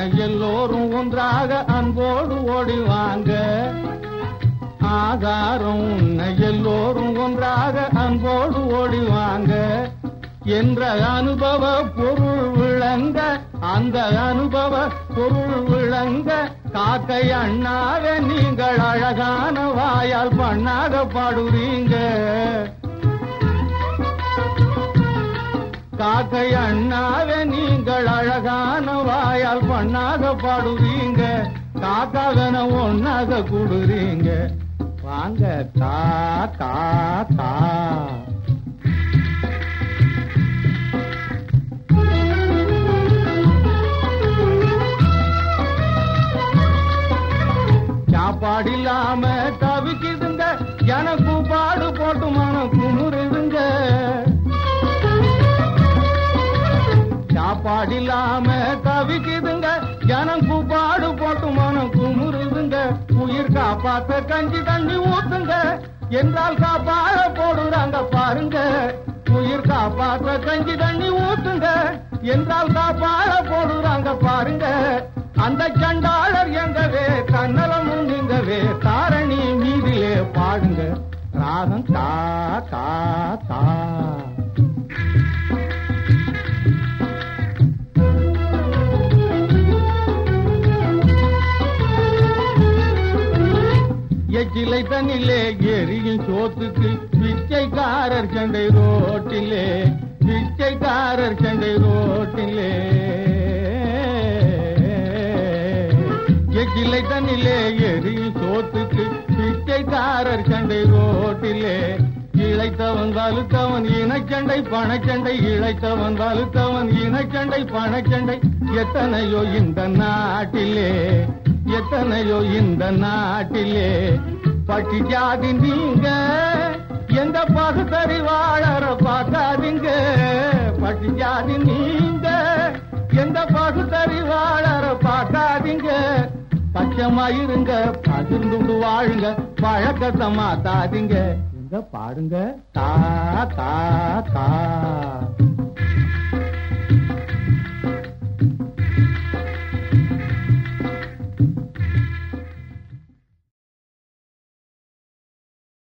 எல்லோரும் ஒன்றாக அன்போடு ஓடிவாங்க ஆதாரம் உன்னை எல்லோரும் ஒன்றாக அன்போடு ஓடிவாங்க என்ற அனுபவ பொருள் விளங்க அந்த அனுபவ பொருள் விளங்க காக்கை அண்ணாக நீங்கள் அழகான வாயால் பண்ணாக பாடுறீங்க காக்கை அண்ணாக நீங்கள் அழகான வாயால் பண்ணாக பாடுறீங்க காக்காகன ஒன்னாக கூடுறீங்க வாங்க கா கா கா சாப்பாடு இல்லாம தவிக்குதுங்க எனக்கு பாடு போட்டு மனம் குமுறுதுங்க சாப்பாடு இல்லாம தவிக்குதுங்க எனக்கு பாடு போட்டு மனம் குமுறுதுங்க உயிர் காப்பாத்த கஞ்சி தண்ணி ஊத்துங்க என்றால் காப்பாட போடுறாங்க பாருங்க உயிர் காப்பாத்த கஞ்சி தண்ணி ஊத்துங்க என்றால் காப்பாட போடுறாங்க பாருங்க அந்த சண்டாளர் எங்கவே கண்ணலம் நீங்கவே தாரணி மீதிலே பாடுங்க ராகம் தா தா தா எச்சிலை தண்ணிலே எரியும் சோத்துக்கு பிச்சைக்காரர் சண்டை ரோட்டிலே பிச்சைக்காரர் சண்டை ரோட்டிலே எச்சிலை தண்ணிலே எரியும் சோத்துக்கு பிச்சைக்காரர் சண்டை ரோட்டிலே இழைத்தவன் வலுத்தவன் இனச்சண்டை பணச்சண்டை இழைத்தவன் வலுத்தவன் இனச்சண்டை பணச்சண்டை எத்தனையோ இந்த நாட்டிலே எத்தனையோ இந்த நாட்டிலே பட்டி ஜாதி நீங்க எந்த பகுத்தறிவாளர பார்க்காதீங்க பட்டி ஜாதி நீங்க எந்த பகுத்தறிவாளர பார்க்காதீங்க பச்சைமா இருங்க பகிர்ந்து வாழுங்க பழக்கத்தை மாத்தாதீங்க இங்க பாருங்க தா தா தா